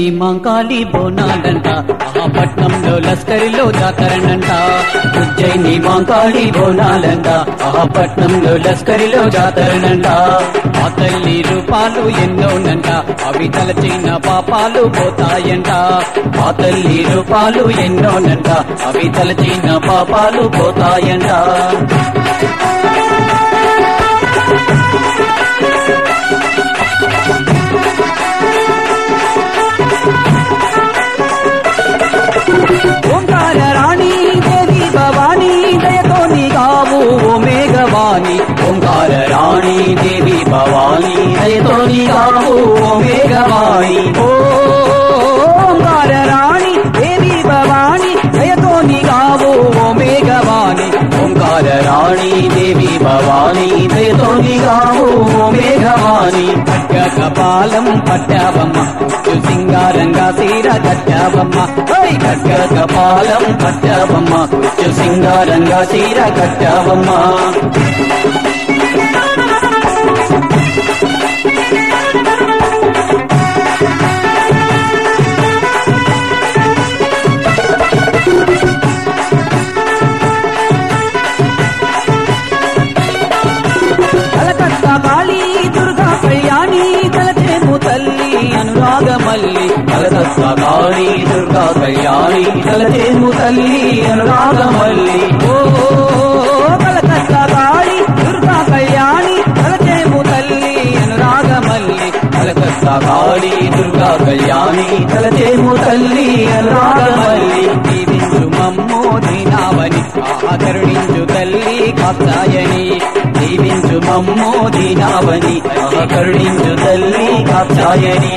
మాంకాళి బోనాలంట మహాపట్నంలో లస్కరిలో జాతరనంట ఉజ్జయిని మాంకాళి బోనాలంట మహాపట్నంలో లస్కరిలో జాతరనంట ఆ తల్లి రూపాలు ఎన్నోనంట అవి తలచిన పాపాలు పోతాయంట ఆ తల్లి రూపాలు ఎన్నోనంట అవి తలచిన పాపాలు పోతాయంట ఓంకార రాణి దేవి భవానీ దయతో నీగావు ఓ మేఘవాణి ఓంకార రాణి దేవి భవానీ దయతో నీగావు ఓ మేఘవాణి ఓంకార రాణి దేవి భవానీ దయతో నీగావు ఓ మేఘవాణి ఓంకార రాణి దేవి భవానీ దయతో నీగావు ఓ మేఘవాణి ఖడ్గ కపాలం పట్టావమ్మ ముత్తు సింగారంగా సీర కట్టావమ్మ ఓయ్ ఖడ్గ కపాలం పట్టావమ్మ ముత్తు సింగారంగా సీర కట్టావమ్మ కలకత్తా కాళీ దుర్గా కళ్యాణి కలచేము తల్లి అనురాగమల్లి కలకత్తా కాళీ దుర్గా కళ్యాణి కలచేము తల్లి అనురాగమల్లి ఓ కలకత్తా కాళీ దుర్గా కళ్యాణి కలచేము తల్లి అనురాగమల్లి కలకత్తా కాళీ దుర్గా కళ్యాణి కలచేము తల్లి అనురాగమల్లి దీవించు మమ్మో దీనావని ఆకరుణించు తల్లి కాచాయని దీవించు మమ్మో దీనావని ఆకరుణించు తల్లి కాచాయని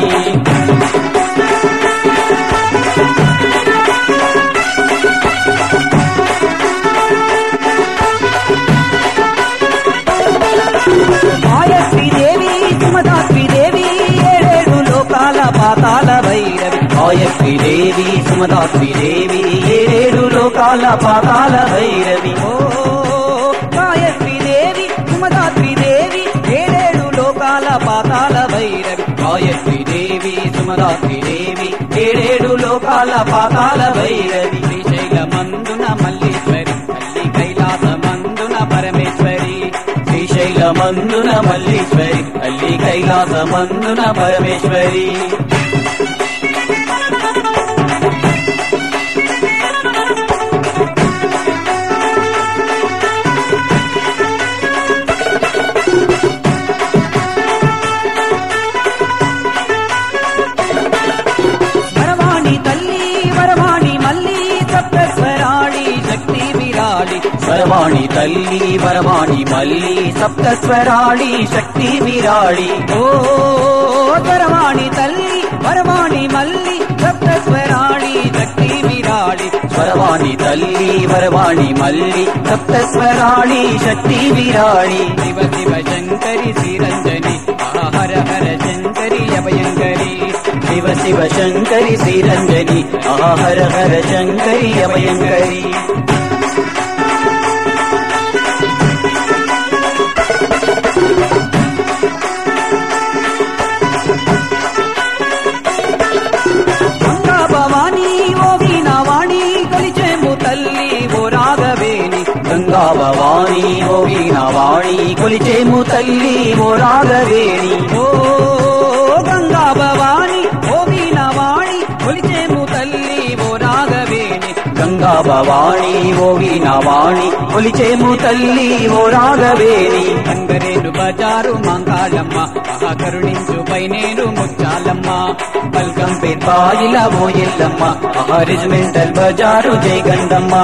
మాయశ్రీ దేవి సుమదాశ్రీ దేవి ఏడేడు లోకాల పాతాల భైరవి మాయశ్రీ దేవి సుమదాశ్రీ దేవి ఏడేడు లోకాల పాతాల భైరవి ఓ మాయశ్రీ దేవి సుమదాశ్రీ దేవి ఏడేడు లోకాల పాతాల భైరవి మాయశ్రీ దేవి సుమదాశ్రీ దేవి ఏడేడు లోకాల పాతాల భైరవి శ్రీశైల మందున మల్లీశ్వరి తల్లి కైలాస మందున పరమేశ్వరి శ్రీశైల మందున మల్లీశ్వరి తల్లి కైలాస మందున పరమేశ్వరి వరవాణి తల్లి వరవాణి మల్లి సప్తస్వరాళి శక్తి విరాళి వరవాణి తల్లి వరవాణి మల్లి సప్తస్వరాళి శక్తి విరాళి ఓ వరవాణి తల్లి వరవాణి మల్లి సప్తస్వరాళి శక్తి విరాళి వరవాణి తల్లి వరవాణి మల్లి సప్తస్వరాళి శక్తి విరాళి శివ శివ శంకరి శ్రీరంజని హర హర శంకరి అభయంకరి శివ శివ శంకరి శ్రీరంజని హర హర శంకరి అభయంకరి గంగా భవానీ ఓ వీణావాణి కొలిచేము తల్లి ఓ రాగవేణి గంగా భవానీ ఓ వీణావాణి కొలిచేము తల్లి ఓ రాగవేణి ఓ గంగా భవానీ ఓ వీణావాణి కొలిచేము తల్లి ఓ రాగవేణి గంగా భవానీ ఓ వీణావాణి కొలిచేము తల్లి ఓ రాగవేణి గంగరేను బజారు మంగాళమ్మ మహాకరుణించు పైనేరు ముచ్చాలమ్మ పల్కం పేర్పాయిల మోయిల్లమ్మ మహారిజ్మెంటల్ బజారు జయగండమ్మ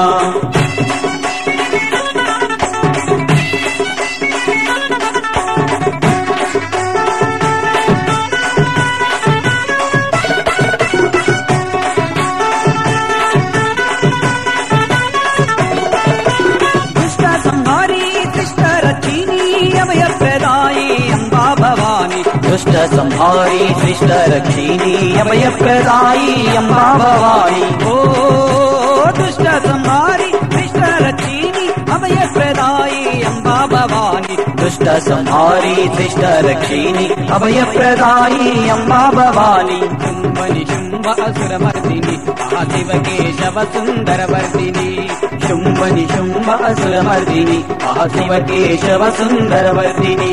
దుష్ట సంహారి కృష్ణ రక్షిణి అభయ ప్రదాయి అంబా భవాని దుష్ట సంహారి శిష్ట రక్షిణి అభయ ప్రదాయి అంబా భవాని ఓ దుష్ట సంహారి కృష్ణ రక్షిణి అభయ ప్రదాయి అంబా భవాని దుష్ట సంహారి శిష్ట రక్షిణి అభయప్రదాయి అంబా భవాని శుంభని శుంభ అసురమర్దిని మహాశివ కేశవ సుందరవర్దిని శుంభని శుంభ అసురమర్దిని మహాశివ కేశవ సుందరవర్దిని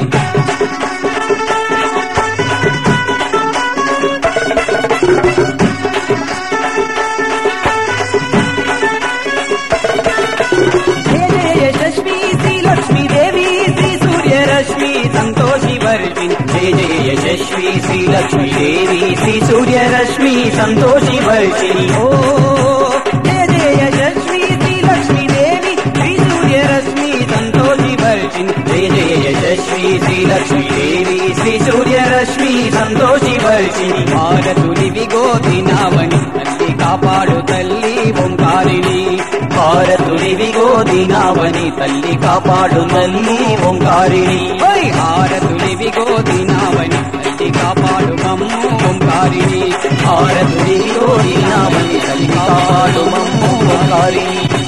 జయ జయ యశస్వి శ్రీ లక్ష్మీ దేవి శ్రీ సూర్య రశ్మి సంతోషి వర్షిణి జయ జయ యశస్వి శ్రీ లక్ష్మీ దేవి శ్రీ సూర్య రశ్మి సంతోషి వర్షిణి ఓ జయ జయ యశస్వి శ్రీ లక్ష్మీ దేవి శ్రీ సూర్య రశ్మి సంతోషి వర్షిణి జయ జయ యశస్వి శ్రీ లక్ష్మీ దేవి శ్రీ సూర్య రశ్మి సంతోషి వర్షిణి భారతుడి విగోదినావని తల్లి కాపాడు తల్లి ఓంకారిని భారతుడి విగోదినావని తల్లి కాపాడు తల్లి ఓంకారిణి ఓయ్ భారతుడి విగోదినావని తల్లి కాపాడు మమ్ము ఓంకారిని భారతుడి విగోదినావని తల్లి కాపాడు మమ్ము ఓంకారిని